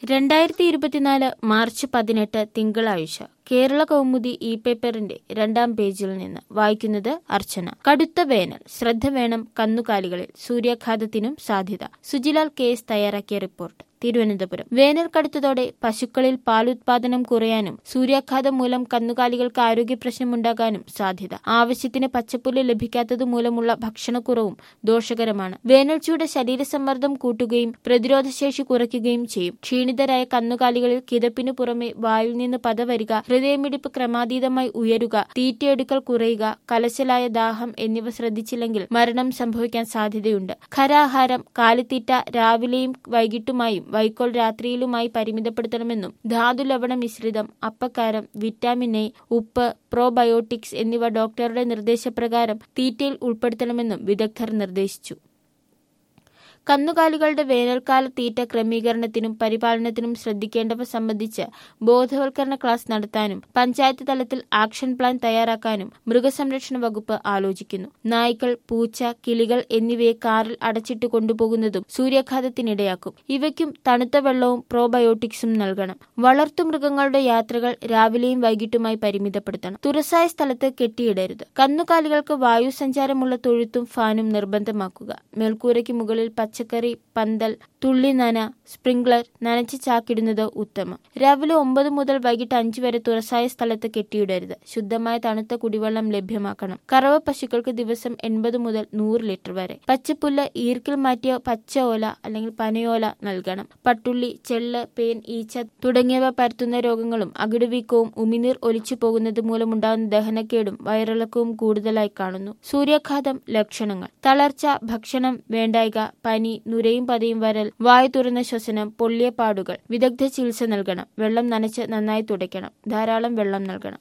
രണ്ടായിരത്തി ഇരുപത്തിനാല് മാർച്ച് പതിനെട്ട് തിങ്കളാഴ്ച കേരള കൗമുദി ഇ പേപ്പറിന്റെ രണ്ടാം പേജിൽ നിന്ന് വായിക്കുന്നത് അർച്ചന കടുത്ത വേനൽ ശ്രദ്ധ വേണം കന്നുകാലികളിൽ സൂര്യാഘാതത്തിനും സാധ്യത സുജിലാൽ കേസ് തയ്യാറാക്കിയ റിപ്പോർട്ട് തിരുവനന്തപുരം വേനൽ കടുത്തതോടെ പശുക്കളിൽ പാലുത്പാദനം കുറയാനും സൂര്യാഘാതം മൂലം കന്നുകാലികൾക്ക് ആരോഗ്യ പ്രശ്നമുണ്ടാകാനും സാധ്യത ആവശ്യത്തിന് പച്ചപ്പുല്ല് ലഭിക്കാത്തത് മൂലമുള്ള ഭക്ഷണക്കുറവും ദോഷകരമാണ് വേനൽച്ചൂട് ശരീരസമ്മർദ്ദം കൂട്ടുകയും പ്രതിരോധശേഷി കുറയ്ക്കുകയും ചെയ്യും ക്ഷീണിതരായ കന്നുകാലികളിൽ കിതപ്പിനു പുറമെ വായിൽ നിന്ന് പത വരിക ഹൃദയമിടിപ്പ് ക്രമാതീതമായി ഉയരുക തീറ്റയെടുക്കൽ കുറയുക കലശലായ ദാഹം എന്നിവ ശ്രദ്ധിച്ചില്ലെങ്കിൽ മരണം സംഭവിക്കാൻ സാധ്യതയുണ്ട് ഖരാഹാരം കാലിത്തീറ്റ രാവിലെയും വൈകിട്ടുമായും വൈക്കോൽ രാത്രിയിലുമായി പരിമിതപ്പെടുത്തണമെന്നും ധാതു ലവണ മിശ്രിതം അപ്പക്കാരം വിറ്റാമിൻ എ ഉപ്പ് പ്രോബയോട്ടിക്സ് എന്നിവ ഡോക്ടറുടെ നിർദ്ദേശപ്രകാരം തീറ്റയിൽ ഉൾപ്പെടുത്തണമെന്നും വിദഗ്ധർ നിർദ്ദേശിച്ചു കന്നുകാലികളുടെ വേനൽക്കാല തീറ്റ ക്രമീകരണത്തിനും പരിപാലനത്തിനും ശ്രദ്ധിക്കേണ്ടവ സംബന്ധിച്ച് ബോധവൽക്കരണ ക്ലാസ് നടത്താനും പഞ്ചായത്ത് തലത്തിൽ ആക്ഷൻ പ്ലാൻ തയ്യാറാക്കാനും മൃഗസംരക്ഷണ വകുപ്പ് ആലോചിക്കുന്നു നായ്ക്കൾ പൂച്ച കിളികൾ എന്നിവയെ കാറിൽ അടച്ചിട്ട് കൊണ്ടുപോകുന്നതും സൂര്യാഘാതത്തിനിടയാക്കും ഇവയ്ക്കും തണുത്ത വെള്ളവും പ്രോബയോട്ടിക്സും നൽകണം വളർത്തുമൃഗങ്ങളുടെ യാത്രകൾ രാവിലെയും വൈകിട്ടുമായി പരിമിതപ്പെടുത്തണം തുറസായ സ്ഥലത്ത് കെട്ടിയിടരുത് കന്നുകാലികൾക്ക് വായു സഞ്ചാരമുള്ള തൊഴുത്തും ഫാനും നിർബന്ധമാക്കുക മേൽക്കൂരയ്ക്ക് മുകളിൽ പച്ചക്കറി പന്തൽ തുള്ളി നന സ്പ്രിംഗ്ലർ നനച്ച് ചാക്കിടുന്നത് ഉത്തമം രാവിലെ ഒമ്പത് മുതൽ വൈകിട്ട് അഞ്ചു വരെ തുറസായ സ്ഥലത്ത് കെട്ടിയിടരുത് ശുദ്ധമായ തണുത്ത കുടിവെള്ളം ലഭ്യമാക്കണം കറവ പശുക്കൾക്ക് ദിവസം എൺപത് മുതൽ നൂറ് ലിറ്റർ വരെ പച്ചപ്പുല്ല് ഈർക്കിൽ മാറ്റിയ പച്ച ഓല അല്ലെങ്കിൽ പനയോല നൽകണം പട്ടുള്ളി ചെള്ള് പേൻ ഈച്ച തുടങ്ങിയവ പരത്തുന്ന രോഗങ്ങളും അകിടുവീക്കവും ഉമിനീർ ഒലിച്ചു പോകുന്നത് മൂലമുണ്ടാകുന്ന ദഹനക്കേടും വയറിളക്കവും കൂടുതലായി കാണുന്നു സൂര്യാഘാതം ലക്ഷണങ്ങൾ തളർച്ച ഭക്ഷണം വേണ്ടായിക പനി നുരയും പതയും വരൽ വായു തുറന്ന ശ്വസനം പൊള്ളിയ പാടുകൾ വിദഗ്ധ ചികിത്സ നൽകണം വെള്ളം നനച്ച് നന്നായി തുടയ്ക്കണം ധാരാളം വെള്ളം നൽകണം